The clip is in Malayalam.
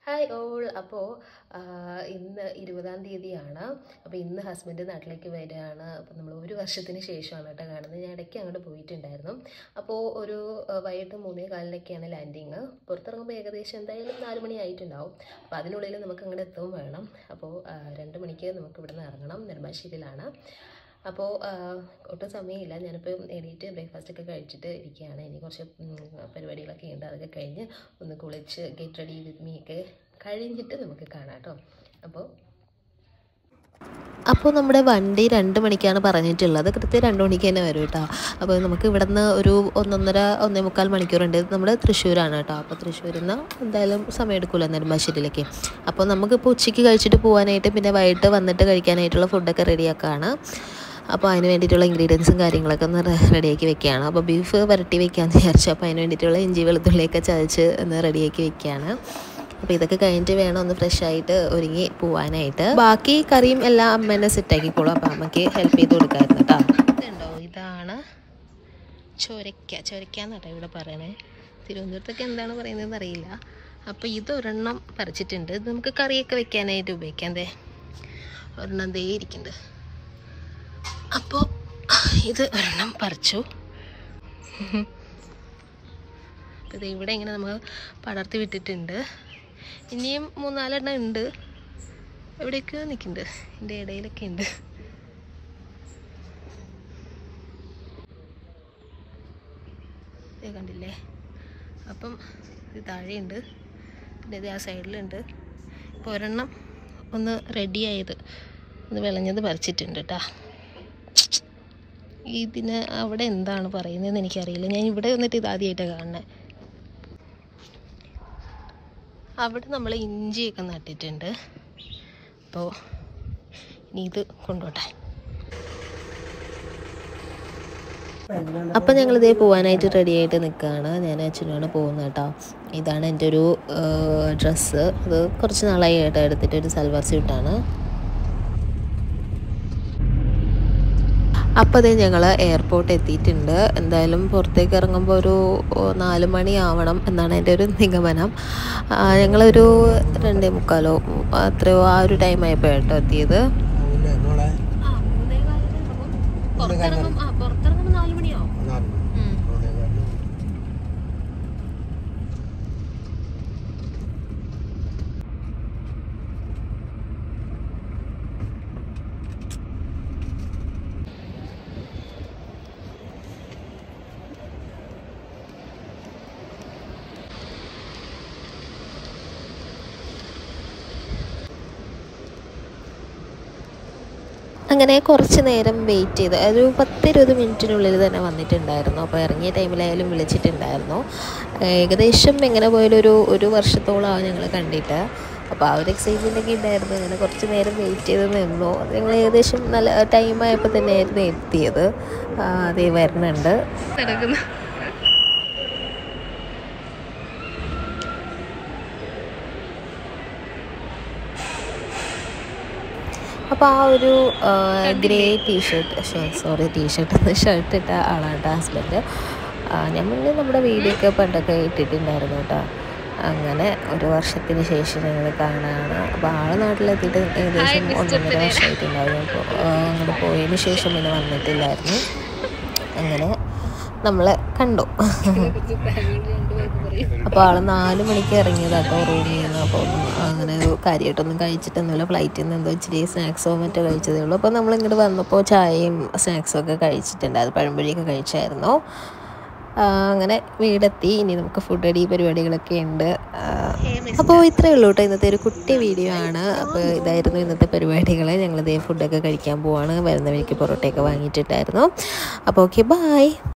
ഹായ് ഓൾ അപ്പോൾ ഇന്ന് ഇരുപതാം തീയതിയാണ് അപ്പോൾ ഇന്ന് ഹസ്ബൻഡ് നാട്ടിലേക്ക് വരികയാണ് അപ്പോൾ നമ്മൾ ഒരു വർഷത്തിന് ശേഷമാണ് കേട്ടോ കാണുന്നത് ഞാൻ ഇടയ്ക്ക് അങ്ങോട്ട് പോയിട്ടുണ്ടായിരുന്നു അപ്പോൾ ഒരു ആ, വൈകിട്ട് മൂന്നേ കാലിനൊക്കെയാണ് ലാൻഡിങ് പുറത്തിറങ്ങുമ്പോൾ ഏകദേശം എന്തായാലും നാല് മണി ആയിട്ടുണ്ടാവും അപ്പോൾ അതിനുള്ളിൽ നമുക്ക് അങ്ങോട്ട് എത്തുകയും വേണം അപ്പോൾ ആ, രണ്ട് മണിക്ക് നമുക്ക് ഇവിടുന്ന് ഇറങ്ങണം നെടുമ്പാശ്ശേരിയിലാണ് അപ്പോൾ ആ, ഒട്ടും സമയമില്ല ഞാനിപ്പോൾ എണീറ്റ് ബ്രേക്ക്ഫാസ്റ്റ് ഒക്കെ കഴിച്ചിട്ട് ഇരിക്കുകയാണ് ഇനി കുറച്ച് ഉം, പരിപാടികളൊക്കെ ഉണ്ട് അതൊക്കെ കഴിഞ്ഞ് ഒന്ന് കുളിച്ച് ഗെറ്റ് റെഡി വിത്ത് മീ ഒക്കെ കഴിഞ്ഞിട്ട് നമുക്ക് കാണാം കേട്ടോ അപ്പോൾ അപ്പോൾ നമ്മുടെ വണ്ടി രണ്ട് മണിക്കാണ് പറഞ്ഞിട്ടുള്ളത് കൃത്യം രണ്ട് മണിക്ക് തന്നെ വരും കേട്ടോ അപ്പോൾ നമുക്ക് ഇവിടെ നിന്ന് ഒരു ഒന്നൊന്നര ഒന്നേ മുക്കാൽ മണിക്കൂറുണ്ട് ഇത് നമ്മുടെ തൃശ്ശൂരാണ് കേട്ടോ അപ്പോൾ തൃശ്ശൂരിൽ നിന്ന് എന്തായാലും സമയം എടുക്കില്ല നെടുമ്പാശ്ശേരിയിലേക്ക് അപ്പോൾ നമുക്കിപ്പോൾ ഉച്ചയ്ക്ക് കഴിച്ചിട്ട് പോകാനായിട്ട് പിന്നെ വൈകിട്ട് വന്നിട്ട് കഴിക്കാനായിട്ടുള്ള ഫുഡൊക്കെ റെഡിയാക്കുകയാണ് അപ്പോൾ അതിന് വേണ്ടിയിട്ടുള്ള ഇൻഗ്രീഡിയൻസും കാര്യങ്ങളൊക്കെ ഒന്ന് റെഡിയാക്കി വെക്കുകയാണ് അപ്പോൾ ബീഫ് വരട്ടി വെക്കാമെന്ന് വിചാരിച്ചു അപ്പോൾ അതിന് വേണ്ടിയിട്ടുള്ള ഇഞ്ചി വെളുത്തുള്ളിയൊക്കെ ചതച്ച് ഒന്ന് റെഡിയാക്കി വെക്കുകയാണ് അപ്പോൾ ഇതൊക്കെ കഴിഞ്ഞിട്ട് വേണം ഒന്ന് ഫ്രഷ് ആയിട്ട് ഒരുങ്ങി പോവാനായിട്ട് ബാക്കി കറിയും എല്ലാം അമ്മ തന്നെ സെറ്റാക്കിക്കോളും അപ്പോൾ അമ്മയ്ക്ക് ഹെൽപ്പ് ചെയ്ത് കൊടുക്കായിരുന്നു കേട്ടോ ഇതുണ്ടോ ഇതാണ് ചൊരയ്ക്ക ചൊരയ്ക്ക എന്നാട്ടോ ഇവിടെ പറയണേ തിരുവനന്തപുരത്തൊക്കെ എന്താണ് പറയുന്നതെന്ന് അറിയില്ല അപ്പോൾ ഇതൊരെണ്ണം പറിച്ചിട്ടുണ്ട് ഇത് നമുക്ക് കറിയൊക്കെ വെക്കാനായിട്ട് ഉപയോഗിക്കാം ദേ ഒരെണ്ണം ദേ ഇരിക്കുന്നുണ്ട് അപ്പോൾ ഇത് ഒരെണ്ണം പറിച്ചു അപ്പോൾ ഇത് ഇവിടെ ഇങ്ങനെ നമ്മൾ പടർത്തി വിട്ടിട്ടുണ്ട് ഇനിയും മൂന്നാലെണ്ണം ഉണ്ട് എവിടെയൊക്കെയോ നിൽക്കുന്നുണ്ട് ഇതിൻ്റെ ഇടയിലൊക്കെ ഉണ്ട് ദേ കണ്ടില്ലേ അപ്പം ഇത് താഴെയുണ്ട് പിന്നെ ഇത് ആ സൈഡിലുണ്ട് ഇപ്പോൾ ഒരെണ്ണം ഒന്ന് റെഡിയായത് ഒന്ന് വിളഞ്ഞത് പറിച്ചിട്ടുണ്ട് കേട്ടോ ഇതിന് അവിടെ എന്താണ് പറയുന്നതെന്ന് എനിക്കറിയില്ല ഞാൻ ഇവിടെ വന്നിട്ട് ഇത് ആദ്യമായിട്ടാണ് കാണുന്നത് അവിടെ നമ്മൾ ഇഞ്ചിയൊക്കെ നട്ടിട്ടുണ്ട് അപ്പോൾ ഇനി ഇത് കൊണ്ടോട്ടെ അപ്പം ഞങ്ങളിതേ പോകാനായിട്ട് റെഡി ആയിട്ട് നിൽക്കുകയാണ് ഞാൻ അച്ഛനാണ് പോകുന്നത് കേട്ടോ ഇതാണ് എൻ്റെ ഒരു ഡ്രസ്സ് അത് കുറച്ച് നാളായി കേട്ടോ എടുത്തിട്ട് ഒരു സൽവാർ സ്യൂട്ടാണ് അപ്പോൾ അതേ ഞങ്ങൾ എയർപോർട്ട് എത്തിയിട്ടുണ്ട് എന്തായാലും പുറത്തേക്ക് ഇറങ്ങുമ്പോൾ ഒരു ഓ, നാല് മണി ആവണം എന്നാണ് എൻ്റെ ഒരു നിഗമനം ആ, ഞങ്ങളൊരു രണ്ടേ മുക്കാലോ ഉം, അത്രയോ ആ ഒരു ടൈം ആയപ്പോൾ കേട്ടോ എത്തിയത് പുറത്തിറങ്ങും ആ പുറത്തിറങ്ങുമ്പോൾ നാല് മണിയാവും ഉം. അങ്ങനെ കുറച്ച് നേരം വെയിറ്റ് ചെയ്ത് ഒരു പത്തിരുപത് മിനിറ്റിനുള്ളിൽ തന്നെ വന്നിട്ടുണ്ടായിരുന്നു അപ്പോൾ ഇറങ്ങിയ ടൈമിലായാലും വിളിച്ചിട്ടുണ്ടായിരുന്നു ഏകദേശം എങ്ങനെ പോയാലും ഒരു ഒരു വർഷത്തോളമാണ് ഞങ്ങൾ കണ്ടിട്ട് അപ്പോൾ ആ ഒരു എക്സൈറ്റ്മെൻ്റ് ഒക്കെ ഉണ്ടായിരുന്നു അങ്ങനെ കുറച്ച് നേരം വെയിറ്റ് ചെയ്ത് നിന്നു അത് ഞങ്ങൾ ഏകദേശം നല്ല ടൈമായപ്പോൾ തന്നെയായിരുന്നു എത്തിയത് ആ, അതേ വരുന്നുണ്ട് നടക്കുന്നു അപ്പോൾ ആ ഒരു grey T shirt sorry T shirt shirt ഇട്ട ആളാണ് കേട്ടോ ഹസ്ബൻഡ് ഞാൻ മുന്നേ നമ്മുടെ വീഡിയോ ഒക്കെ പണ്ടൊക്കെ ഇട്ടിട്ടുണ്ടായിരുന്നു കേട്ടോ അങ്ങനെ ഒരു വർഷത്തിന് ശേഷം ഞങ്ങൾ കാണുകയാണ് അപ്പോൾ ആള് നാട്ടിലെത്തിയിട്ട് ഏകദേശം ഒന്നൊന്നര വർഷമായിട്ടുണ്ടായിരുന്നു അപ്പോൾ അങ്ങനെ പോയതിന് ശേഷം പിന്നെ വന്നിട്ടില്ലായിരുന്നു അങ്ങനെ നമ്മളെ കണ്ടു അപ്പോൾ ആൾ നാല് മണിക്ക് ഇറങ്ങിയതാട്ടോ റൂമിൽ നിന്ന് അപ്പോൾ അങ്ങനെ ഒരു കാര്യമായിട്ടൊന്നും കഴിച്ചിട്ടൊന്നുമില്ല ഫ്ലൈറ്റിൽ നിന്ന് എന്തോ ഇച്ചിരി സ്നാക്സോ മറ്റോ കഴിച്ചതേ ഉള്ളൂ അപ്പോൾ നമ്മൾ ഇങ്ങോട്ട് വന്നപ്പോൾ ചായയും സ്നാക്സും ഒക്കെ കഴിച്ചിട്ടുണ്ട് അത് പഴംപൊരിയൊക്കെ കഴിച്ചായിരുന്നു ആ, അങ്ങനെ വീടെത്തി ഇനി നമുക്ക് ഫുഡ് അടി പരിപാടികളൊക്കെ ഉണ്ട് ആ, അപ്പോൾ ഇത്രയേ ഉള്ളൂ കേട്ടോ ഇന്നത്തെ ഒരു കുട്ടി വീഡിയോ ആണ് അപ്പോൾ ഇതായിരുന്നു ഇന്നത്തെ പരിപാടികൾ ഞങ്ങൾ ഇതേ ഫുഡൊക്കെ കഴിക്കാൻ പോവാണ് വരുന്ന വഴിക്ക് പൊറോട്ടയൊക്കെ വാങ്ങിയിട്ടുണ്ടായിരുന്നു അപ്പോൾ ഓക്കെ ബായ്